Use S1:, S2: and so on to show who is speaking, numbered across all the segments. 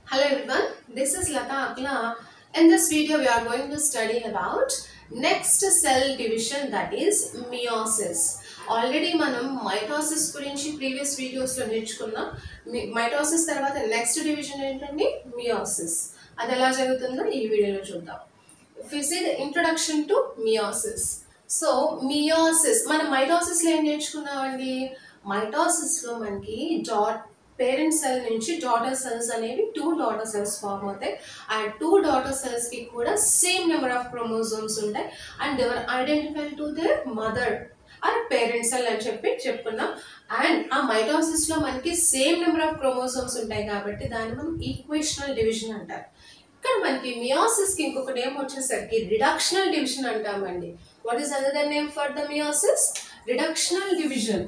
S1: Hello everyone, this is Lata Akla. In this video, we are going to study about next cell division that is meiosis. Already మనం mitosis గురించి previous వీడియోస్లో నేర్చుకున్నాం mitosis తర్వాత next division ఏంటండి meiosis అది ఎలా జరుగుతుందో ఈ వీడియోలో చూద్దాం this the introduction to meiosis so meiosis మనం మైటోసిస్లో ఏం నేర్చుకున్నామండి మైటోసిస్లో మనకి డాట్ పేరెంట్ సెల్ నుంచి డాటర్ సెల్స్ అనేవి టూ డాటర్ సెల్స్ ఫామ్ అవుతాయి అండ్ టూ డాటర్ సెల్స్కి కూడా సేమ్ నెంబర్ ఆఫ్ క్రోమోజోమ్స్ ఉంటాయి and they are identify to their mother or parent cell అని చెప్పి చెప్పుకున్నాం అండ్ ఆ మైటోసిస్లో మనకి సేమ్ నెంబర్ ఆఫ్ క్రోమోజోమ్స్ ఉంటాయి కాబట్టి దాన్ని మనం ఈక్వేషనల్ డివిజన్ అంటారు ఇక్కడ మనకి మియోసిస్కి ఇంకొక నేమ్ వచ్చేసరికి రిడక్షనల్ డివిజన్ అంటామండి what is another name for the meiosis reductional division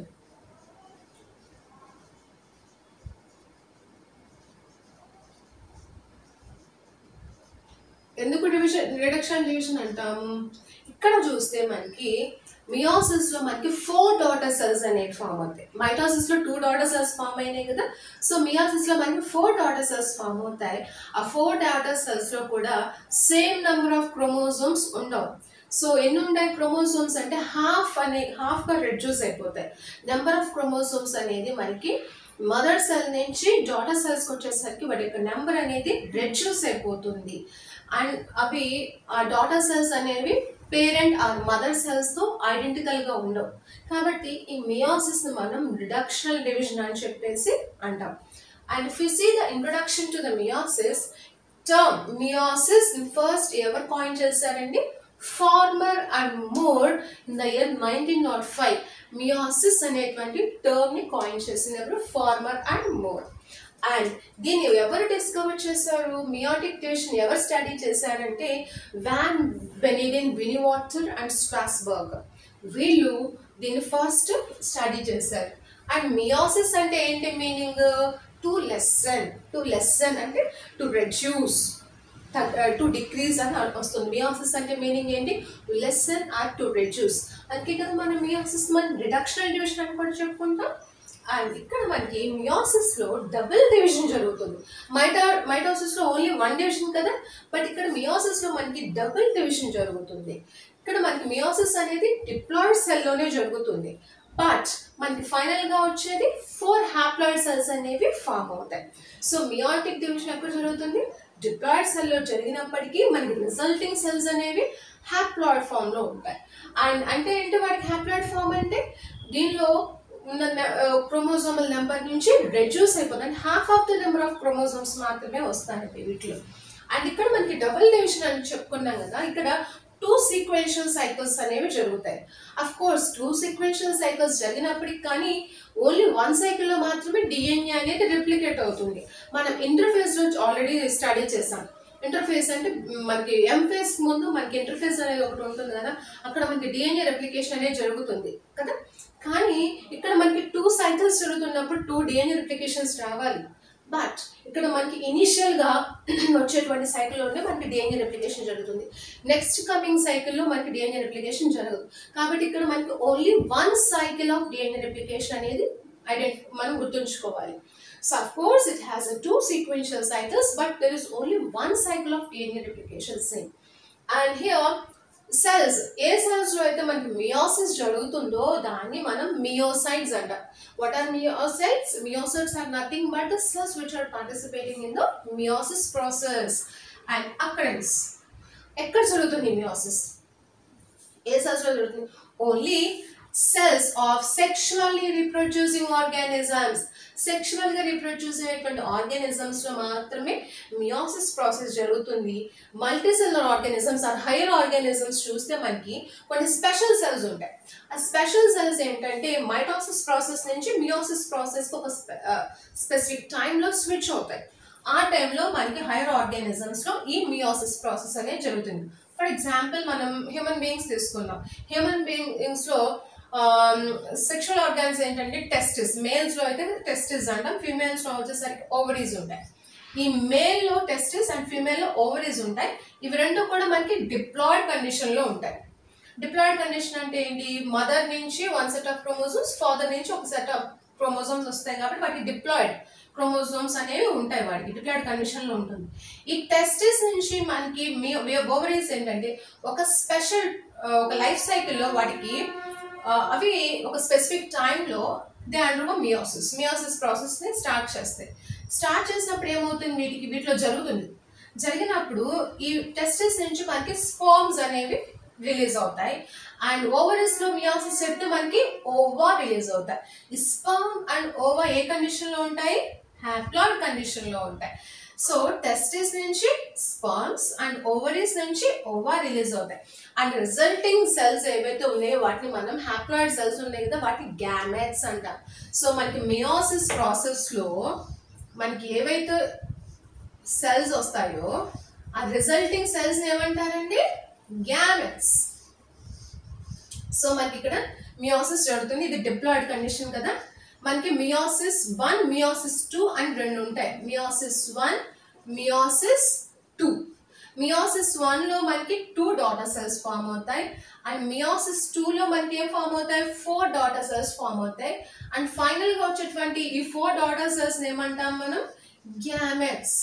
S1: ఎందుకు డివిజన్ రిడక్షన్ డివిజన్ అంటాము ఇక్కడ చూస్తే మనకి మియోసిస్ లో మనకి ఫోర్ డాటర్ సెల్స్ అనేవి ఫామ్ అవుతాయి మైటోసిస్ లో టూ డాటర్ సెల్స్ ఫామ్ అయినాయి కదా సో మియోసిస్ లో మనకి ఫోర్ డాటర్ సెల్స్ ఫామ్ అవుతాయి ఆ ఫోర్ డాటర్ సెల్స్ లో కూడా సేమ్ నెంబర్ ఆఫ్ క్రోమోజోమ్స్ ఉండవు సో ఎన్ని ఉంటాయి క్రోమోజోమ్స్ అంటే హాఫ్ అనే హాఫ్గా రెడ్యూస్ అయిపోతాయి నెంబర్ ఆఫ్ క్రోమోజోమ్స్ అనేది మనకి మదర్ సెల్ నుంచి డాటర్ సెల్స్కి వచ్చేసరికి వాటి యొక్క నెంబర్ అనేది రెడ్యూస్ అయిపోతుంది అండ్ అవి ఆ డాటర్ సెల్స్ అనేవి పేరెంట్ ఆర్ మదర్ సెల్స్తో ఐడెంటికల్గా ఉండవు కాబట్టి ఈ మియోసిస్ని మనం రిడక్షనల్ డివిజన్ అని చెప్పేసి అంటాం and if you see the introduction to the meiosis term meiosis first ఎవరు కాయిన్ చేశారండి Farmer and Moore in the year nineteen nought five meiosis అనేటువంటి టర్మ్ని కాయిన్ చేసినప్పుడు ఫార్మర్ అండ్ మోర్ అండ్ దీన్ని ఎవరు డిస్కవర్ చేశారు మియోటిక్ డివిజన్ ఎవరు study చేశారంటే Van Beneden Winiwarter and Strasburger వీళ్ళు దీన్ని ఫస్ట్ స్టడీ చేశారు అండ్ మియోసిస్ అంటే ఏంటి meaning to lessen to lessen అంటే టు రెడ్యూస్ టు డిక్రీజ్ అని వస్తుంది మియోసిస్ అంటే మీనింగ్ ఏంటి లెసన్ ఆర్ టు రెడ్యూస్ అందుకే కదా మనం మియోసిస్ మనం రిడక్షనల్ డివిజన్ అని కూడా చెప్పుకుంటాం అండ్ ఇక్కడ మనకి మియోసిస్ లో డబుల్ డివిజన్ జరుగుతుంది మైటా మైటోసిస్ లో ఓన్లీ వన్ డివిజన్ కదా బట్ ఇక్కడ మియోసిస్ లో మనకి డబుల్ డివిజన్ జరుగుతుంది ఇక్కడ మనకి మియోసిస్ అనేది డిప్లాయిడ్ సెల్ లోనే జరుగుతుంది బట్ మనకి ఫైనల్ గా వచ్చేది ఫోర్ హ్యాప్లాయిడ్ సెల్స్ అనేవి ఫామ్ అవుతాయి సో మియోటిక్ డివిజన్ ఎక్కడ జరుగుతుంది డిప్లాయిడ్ సెల్ లో జరిగినప్పటికీ మనకి రిజల్టింగ్ సెల్స్ అనేవి హ్యాప్లాయిడ్ ఫామ్ లో ఉంటాయి అండ్ అంటే ఏంటి వాటికి హ్యాప్లాయిడ్ ఫామ్ అంటే దీనిలో ఉన్న క్రోమోజోమల్ నెంబర్ నుంచి రెడ్యూస్ అయిపోతుంది half of the number of chromosomes మాత్రమే వస్తాయండి వీటిలో అండ్ ఇక్కడ మనకి డబుల్ డివిజన్ అని చెప్పుకున్నాం కదా ఇక్కడ టూ సీక్వెన్షియల్ సైకిల్స్ అనేవి జరుగుతాయి of course two sequential cycles జరిగినప్పటికి కానీ ఓన్లీ వన్ సైకిల్లో మాత్రమే డిఎన్ఏ అనేది రిప్లికేట్ అవుతుంది మనం ఇంటర్ఫేస్లో ఆల్రెడీ స్టడీ చేసాం ఇంటర్ఫేస్ అంటే మనకి ఎంఫేస్ ముందు మనకి ఇంటర్ఫేస్ అనేది ఒకటి ఉంటుంది కదా అక్కడ మనకి డిఎన్ఏ రెప్లికేషన్ అనేది జరుగుతుంది కదా కానీ ఇక్కడ మనకి టూ సైకిల్స్ జరుగుతున్నప్పుడు టూ డిఎన్ఏ రెప్లికేషన్స్ రావాలి బట్ ఇక్కడ మనకి ఇనీషియల్గా వచ్చేటువంటి సైకిల్లోనే మనకి డిఎన్ఏ రెప్లికేషన్ జరుగుతుంది నెక్స్ట్ కమింగ్ సైకిల్లో మనకి డిఎన్ఏ రెప్లికేషన్ జరగదు కాబట్టి ఇక్కడ మనకి only one cycle of DNA replication అనేది ఐడెంటి మనం గుర్తుంచుకోవాలి so of course it has a two sequential cycles but there is only one cycle of DNA replication same and here cells ఏ సెల్స్ లో అయితే మనకి మియోసిస్ జరుగుతుందో దాన్ని మనం మియోసైడ్స్ అంటాం what are meiocytes meiocytes are nothing but the cells which are participating in the meiosis process and అక్కడెన్స్ ఎక్కడ జరుగుతుంది మియోసిస్ ఏ సెల్స్ లో జరుగుతుంది only cells of sexually reproducing organisms సెక్షువల్గా రీప్రొడ్యూస్ అయ్యేటువంటి ఆర్గానిజమ్స్లో మాత్రమే మియోసిస్ ప్రాసెస్ జరుగుతుంది multicellular organisms or higher organisms చూస్తే మనకి కొన్ని స్పెషల్ సెల్స్ ఉంటాయి ఆ స్పెషల్ సెల్స్ ఏంటంటే మైటోసిస్ ప్రాసెస్ నుంచి మియోసిస్ ప్రాసెస్కి ఒక స్పెసిఫిక్ టైంలో స్విచ్ అవుతాయి ఆ టైంలో మనకి హైయర్ ఆర్గానిజమ్స్లో ఈ మియోసిస్ ప్రాసెస్ అనేది జరుగుతుంది ఫర్ ఎగ్జాంపుల్ మనం హ్యూమన్ బీయింగ్స్ తీసుకుందాం హ్యూమన్ బీయింగ్స్లో సెక్షువల్ ఆర్గాన్స్ ఏంటంటే టెస్టిస్ మేల్స్లో అయితే టెస్టిస్ అంటాం ఫీమేల్స్లో వచ్చేసరికి ఓవరీస్ ఉంటాయి ఈ మేల్లో టెస్టిస్ అండ్ ఫీమేల్లో ఓవరీస్ ఉంటాయి ఇవి రెండు కూడా మనకి డిప్లాయిడ్ కండిషన్లో ఉంటాయి డిప్లాయిడ్ కండిషన్ అంటే ఏంటి మదర్ నుంచి one set of chromosomes father నుంచి ఒక సెట్ ఆఫ్ క్రోమోజోమ్స్ వస్తాయి కాబట్టి వాటి డిప్లాయిడ్ క్రోమోజోమ్స్ అనేవి ఉంటాయి వాడికి డిప్లాయిడ్ కండిషన్ లో ఉంటుంది ఈ టెస్టిస్ నుంచి మనకి ఓవరీస్ ఏంటంటే ఒక స్పెషల్ ఒక లైఫ్ సైకిల్లో వాటికి ఆ, అవి ఒక స్పెసిఫిక్ టైంలో they undergo meiosis meiosis process ని స్టార్ట్ చేస్తాయి స్టార్ట్ చేసినప్పుడు ఏమవుతుంది వీటికి వీటిలో జరుగుతుంది జరిగినప్పుడు ఈ టెస్టిస్ నుంచి మనకి స్పోమ్స్ అనేవి రిలీజ్ అవుతాయి అండ్ ఓవరీస్ లో మియోసిస్ చెప్తే మనకి ఓవా రిలీజ్ అవుతాయి ఈ స్పర్మ్ అండ్ ఓవా ఏ కండిషన్ లో ఉంటాయి హ్యాప్లాయిడ్ కండిషన్ లో ఉంటాయి సో టెస్టిస్ నుంచి స్పర్మ్స్ అండ్ ఓవరీస్ నుంచి ఓవా రిలీజ్ అవుతాయి అండ్ రిజల్టింగ్ సెల్స్ ఏవైతే ఉన్నాయో వాటిని మనం హ్యాప్లాయిడ్ సెల్స్ ఉన్నాయి కదా వాటిని గ్యామెట్స్ అంటాం సో మనకి మియోసిస్ ప్రాసెస్ లో మనకి ఏవైతే సెల్స్ వస్తాయో ఆ రిజల్టింగ్ సెల్స్ ఏమంటారండి గ్యామెట్స్ సో మనకి ఇక్కడ మియోసిస్ జరుగుతుంది ఇది డిప్లాయిడ్ కండిషన్ కదా మనకి మియోసిస్ వన్ మియోసిస్ టూ అని రెండు ఉంటాయి meiosis one meiosis two meiosis one లో మనకి టూ డాటర్ సెల్స్ ఫామ్ అవుతాయి అండ్ మియోసిస్ టూ లో మనకి ఏం ఫామ్ అవుతాయి ఫోర్ డాటర్ సెల్స్ ఫామ్ అవుతాయి అండ్ ఫైనల్ గా వచ్చేటువంటి ఈ ఫోర్ డాటర్ సెల్స్ ఏమంటాం మనం గ్యామెట్స్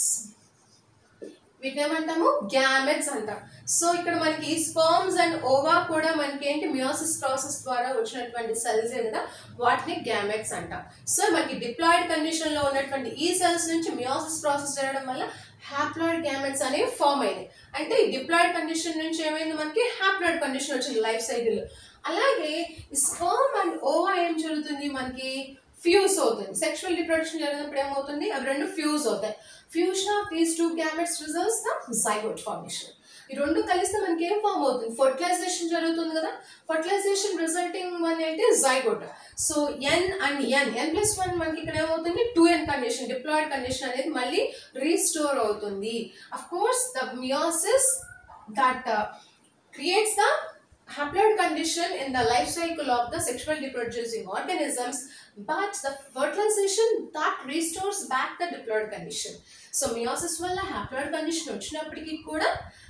S1: వీటిని ఏమంటాము గ్యామెట్స్ అంటాం సో ఇక్కడ మనకి స్పర్మ్స్ అండ్ ఓవా కూడా మనకి ఏంటి మియోసిస్ ప్రాసెస్ ద్వారా వచ్చినటువంటి సెల్స్ కదా వాటిని గ్యామెట్స్ అంటాం సో మనకి డిప్లాయిడ్ కండిషన్ లో ఉన్నటువంటి ఈ సెల్స్ నుంచి మియోసిస్ ప్రాసెస్ జరగడం వల్ల హ్యాప్లాయిడ్ గ్యామెట్స్ అనేవి ఫామ్ అయినాయి అంటే ఈ డిప్లాయిడ్ కండిషన్ నుంచి ఏమైంది మనకి హ్యాప్లాయిడ్ కండిషన్ వచ్చింది లైఫ్ సైకిల్ అలాగే స్పర్మ్ అండ్ ఓవా ఏం జరుగుతుంది మనకి ఫ్యూజ్ అవుతుంది సెక్షువల్ రిప్రొడక్షన్ జరిగినప్పుడు ఏమవుతుంది అవి రెండు ఫ్యూజ్ అవుతాయి fusion of these two gametes results the zygote formation ఈ రెండు కలిస్తే మనకి ఏం ఫామ్ అవుతుంది ఫర్టిలైజేషన్ జరుగుతుంది కదా ఫర్టిలైజేషన్ రిజల్టింగ్ వన్ ఏంటి zygote so n and n n plus one మనకి ఇక్కడ ఏమవుతుంది two n condition diploid condition అనేది మళ్ళీ రీస్టోర్ అవుతుంది of course the meiosis that creates the haploid condition in the life cycle of the sexual reproducing organisms but the fertilization that restores back the diploid condition so meiosis వల్ల haploid condition వచ్చినప్పటికీ కూడా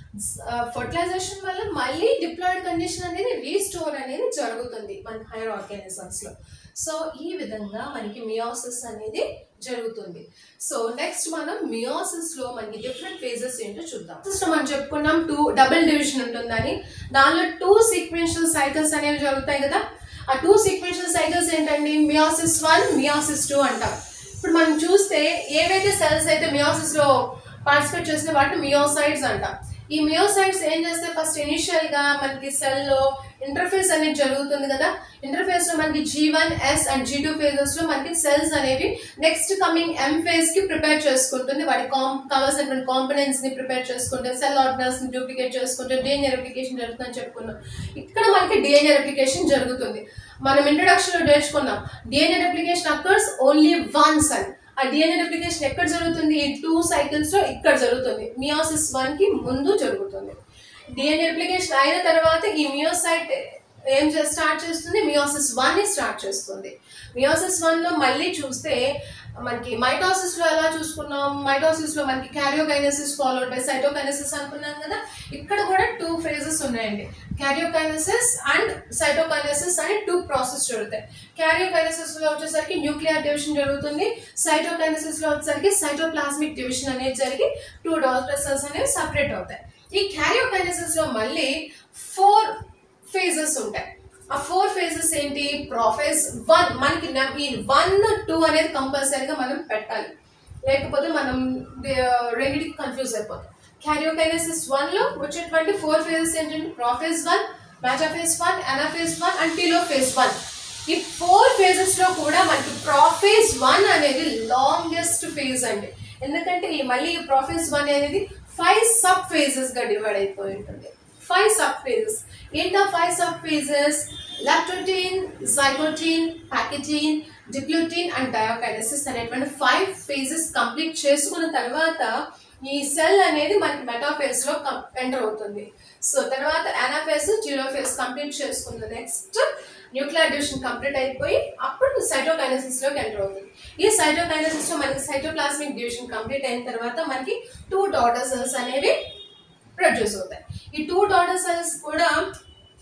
S1: fertilisation వల్ల మళ్ళీ diploid condition అనేది restore అనేది జరుగుతుంది మన hire organisms లో సో ఈ విధంగా మనకి మియోసిస్ అనేది జరుగుతుంది సో నెక్స్ట్ మనం మియోసిస్ లో మనకి డిఫరెంట్ ఫేజెస్ ఏంటో చూద్దాం First మనం చెప్పుకున్నాం టూ డబుల్ డివిజన్ ఉంటుందని దానిలో టూ సీక్వెన్షియల్ సైకిల్స్ అనేవి జరుగుతాయి కదా ఆ టూ సీక్వెన్షియల్ సైకిల్స్ ఏంటండి మియోసిస్ వన్ మియోసిస్ టూ అంటాం ఇప్పుడు మనం చూస్తే ఏవైతే సెల్స్ అయితే మియోసిస్ లో పార్టిసిపేట్ చేసిన వాటిని మియోసైడ్స్ అంటాం ఈ మియోసైడ్స్ ఏం చేస్తే ఫస్ట్ ఇనిషియల్ గా మనకి సెల్ లో ఇంటర్ఫేస్ అనేది జరుగుతుంది కదా ఇంటర్ఫేస్ లో మనకి G one S and G two phases లో మనకి సెల్స్ అనేవి నెక్స్ట్ కమింగ్ ఎం ఫేజ్ కి ప్రిపేర్ చేసుకుంటుంది వాటి కాం కావాల్సినటువంటి కాంపనెంట్స్ ని ప్రిపేర్ చేసుకుంటే సెల్ ఆర్గనల్స్ ని డూప్లికేట్ చేసుకుంటే డిఎన్ఏ రెప్లికేషన్ జరుగుతుందని చెప్పుకున్నాం ఇక్కడ మనకి డిఎన్ఏ రెప్లికేషన్ జరుగుతుంది మనం ఇంట్రొడక్షన్ లో నేర్చుకున్నాం DNA replication occurs only once అని ఆ డిఎన్ఏ రెప్లికేషన్ ఎక్కడ జరుగుతుంది ఈ టూ సైకిల్స్ లో ఇక్కడ జరుగుతుంది మియోసిస్ వన్ కి ముందు జరుగుతుంది డిఎన్ఏ రెప్లికేషన్ అయిన తర్వాత ఈ మియోసైట్ ఏం స్టార్ట్ చేస్తుంది మియోసిస్ వన్ ని స్టార్ట్ చేస్తుంది మియోసిస్ వన్ లో మళ్ళీ చూస్తే మనకి మైటోసిస్ లో ఎలా చూసుకున్నాం మైటోసిస్ లో మనకి క్యారియోకైనసిస్ ఫాలోడ్ బై సైటోకైనసిస్ అనుకున్నాం కదా ఇక్కడ కూడా టూ ఫేజెస్ ఉన్నాయండి క్యారియోకైనసిస్ అండ్ సైటోకైనసిస్ అని టూ ప్రాసెస్ జరుగుతాయి క్యారియోకైనసిస్ లో వచ్చేసరికి న్యూక్లియర్ డివిజన్ జరుగుతుంది సైటోకైనసిస్ లో వచ్చేసరికి సైటోప్లాస్మిక్ డివిజన్ అనేది జరిగి టూ డాటర్ సెల్స్ అనేవి సపరేట్ అవుతాయి ఈ క్యారియోకైనసిస్ లో మళ్ళీ ఫోర్ ఫేజెస్ ఉంటాయి ఆ ఫోర్ ఫేజెస్ ఏంటి ప్రాఫేజ్ వన్ మనకి న- ఈ వన్ టూ అనేది కంపల్సరీగా మనం పెట్టాలి లేకపోతే మనం దే- రెండింటికి కన్ఫ్యూజ్ అయిపోతాం క్యారియోకైనసిస్ వన్ లో వచ్చేటువంటి ఫోర్ ఫేజెస్ ఏంటంటే prophase one metaphase one anaphase one and telophase one ఈ ఫోర్ ఫేజెస్ లో కూడా మనకి ప్రాఫేజ్ వన్ అనేది లాంగెస్ట్ ఫేజ్ అండి ఎందుకంటే ఈ మళ్ళీ ఈ ప్రాఫేజ్ వన్ అనేది ఫైవ్ సబ్ ఫేజెస్ గా డివైడ్ అయిపోయి ఉంటుంది ఫైవ్ సబ్ ఫేజెస్ ఏంటా five sub phases leptotene zygotene pachytene diplotene and diakinesis అనేటువంటి ఫైవ్ ఫేజెస్ కంప్లీట్ చేసుకున్న తర్వాత ఈ సెల్ అనేది మనకి మెటాఫేజ్ లో ఎంటర్ అవుతుంది సో తర్వాత అనాఫేజ్ జీరోఫేజ్ కంప్లీట్ చేసుకున్న నెక్స్ట్ న్యూక్లియర్ డివిజన్ కంప్లీట్ అయిపోయి అప్పుడు సైటోకైనసిస్ లోకి ఎంటర్ అవుతుంది ఈ సైటోకైనసిస్ లో మనకి సైటోప్లాస్మిక్ డివిజన్ కంప్లీట్ అయిన తర్వాత మనకి టూ డాటర్ సెల్స్ అనేవి ప్రొడ్యూస్ అవుతాయి ఈ టూ డాటర్ సెల్స్ కూడా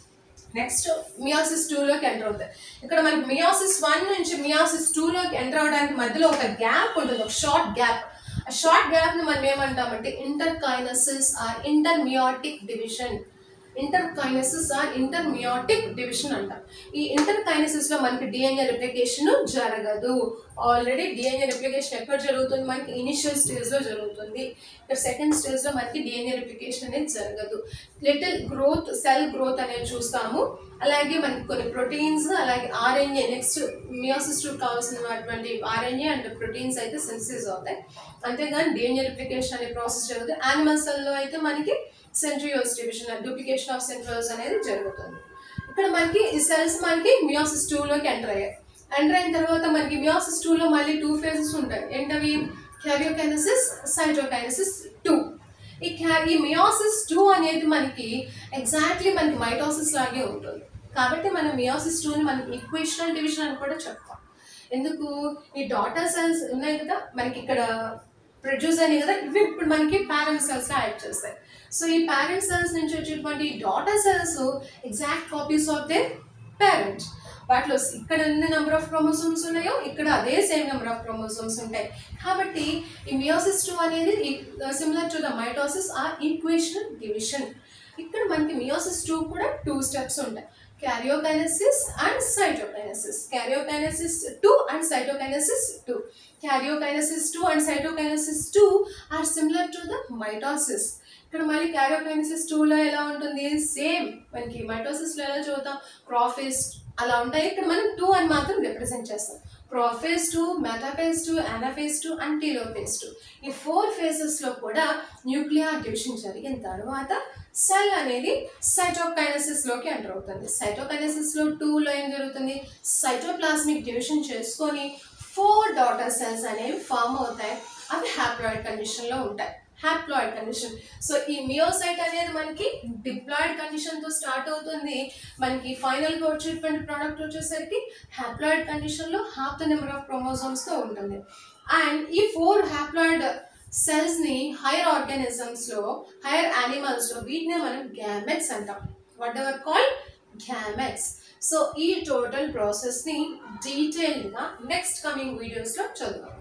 S1: నెక్స్ట్ మియాసిస్ లోకి ఎంటర్ అవుతాయి ఇక్కడ మనకి మియాసిస్ వన్ నుంచి మియాసిస్ లోకి ఎంటర్ అవడానికి మధ్యలో ఒక గ్యాప్ ఉంటుంది ఒక షార్ట్ గ్యాప్ ఆ షార్ట్ గ్యాప్ ని మనం ఏమంటామంటే interkinesis or inter meiotic division interkinesis or inter meiotic division అంటాం ఈ ఇంటర్ కైనసిస్ లో మనకి డిఎన్ఏ రిప్లికేషన్ జరగదు ఆల్రెడీ డిఎన్ఏ రిప్లికేషన్ ఎక్కడ జరుగుతుంది మనకి ఇనిషియల్ స్టేజ్ లో జరుగుతుంది ఇక్కడ సెకండ్ స్టేజ్ లో మనకి డిఎన్ఏ రిప్లికేషన్ అనేది జరగదు లిటిల్ గ్రోత్ సెల్ గ్రోత్ అనేది చూస్తాము అలాగే మనకి కొన్ని ప్రోటీన్స్ అలాగే ఆర్ఎన్ఏ నెక్స్ట్ మియోసిస్ కావాల్సినటువంటి ఆర్ఎన్ఏ అండ్ ప్రోటీన్స్ అయితే సింథసిస్ అవుతాయి అంతేగాని డిఎన్ఏ రిప్లికేషన్ అనే ప్రాసెస్ జరుగుతుంది యానిమల్ సెల్లో అయితే మనకి centrioles division duplication of centrioles అనేది జరుగుతుంది ఇక్కడ మనకి ఈ సెల్స్ మనకి మియోసిస్ లోకి ఎంటర్ అయ్యాయి ఎంటర్ అయిన తర్వాత మనకి మియోసిస్ లో మళ్ళీ టూ ఫేజెస్ ఉంటాయి ఏంటవి క్యారియోకైనసిస్ సైటోకైనసిస్ టూ ఈ క్యా ఈ మియోసిస్ టూ అనేది మనకి ఎగ్జాక్ట్లీ మనకి మైటోసిస్ లాగే ఉంటుంది కాబట్టి మనం మియోసిస్ టూని మనకి ఈక్వేషనల్ డివిజన్ అని కూడా చెప్తాం ఎందుకు ఈ డాటర్ సెల్స్ ఉన్నాయి కదా మనకి ఇక్కడ ప్రొడ్యూస్ అయినాయి కదా ఇవి ఇప్పుడు మనకి ప్యారెంట్ సెల్స్ యాడ్ చేస్తాయి సో ఈ ప్యారెంట్ సెల్స్ నుంచి వచ్చేటువంటి daughter cells exact copies of the parent వాటిలో ఇక్కడ ఎన్ని నెంబర్ ఆఫ్ క్రోమోసోమ్స్ ఉన్నాయో ఇక్కడ అదే సేమ్ నెంబర్ ఆఫ్ క్రోమోసోమ్స్ ఉంటాయి కాబట్టి ఈ మియోసిస్ టూ అనేది similar to the mitosis or equation division ఇక్కడ మనకి మియోసిస్ టూ కూడా టూ స్టెప్స్ ఉంటాయి karyokinesis and cytokinesis karyokinesis two and cytokinesis two karyokinesis two and cytokinesis two or similar to the mitosis ఇక్కడ మళ్ళీ karyokinesis టూలో ఎలా ఉంటుంది సేమ్ మనకి మైటోసిస్లో ఎలా చూద్దాం క్రాఫేస్ అలా ఉంటాయి ఇక్కడ మనం టూ అని మాత్రం రిప్రజెంట్ చేస్తాం prophase two metaphase two anaphase two and telophase two ఈ ఫోర్ ఫేజెస్లో కూడా న్యూక్లియర్ డివిజన్ జరిగిన తర్వాత సెల్ అనేది సైటోకైనసిస్ లోకి ఎంటర్ అవుతుంది సైటోకైనసిస్ లో టూలో ఏం జరుగుతుంది సైటోప్లాస్మిక్ డివిజన్ చేసుకొని ఫోర్ డాటర్ సెల్స్ అనేవి ఫామ్ అవుతాయి అవి హ్యాప్లాయిడ్ కండిషన్ లో ఉంటాయి హ్యాప్లాయిడ్ కండిషన్ సో ఈ మియోసైట్ అనేది మనకి డిప్లాయిడ్ కండిషన్ తో స్టార్ట్ అవుతుంది మనకి ఫైనల్ గా వచ్చేటువంటి ప్రోడక్ట్ వచ్చేసరికి హ్యాప్లాయిడ్ కండిషన్ లో half the number of chromosomes తో ఉంటుంది అండ్ ఈ ఫోర్ హ్యాప్లాయిడ్ సెల్స్ ని హైయర్ ఆర్గానిజమ్స్ లో హైయర్ యానిమల్స్ లో వీటినే మనం గ్యామెట్స్ అంటాం whatever call gametes so ఈ టోటల్ ప్రాసెస్ ని డీటెయిల్డ్ గా నెక్స్ట్ కమింగ్ వీడియోస్ లో చదువుదాం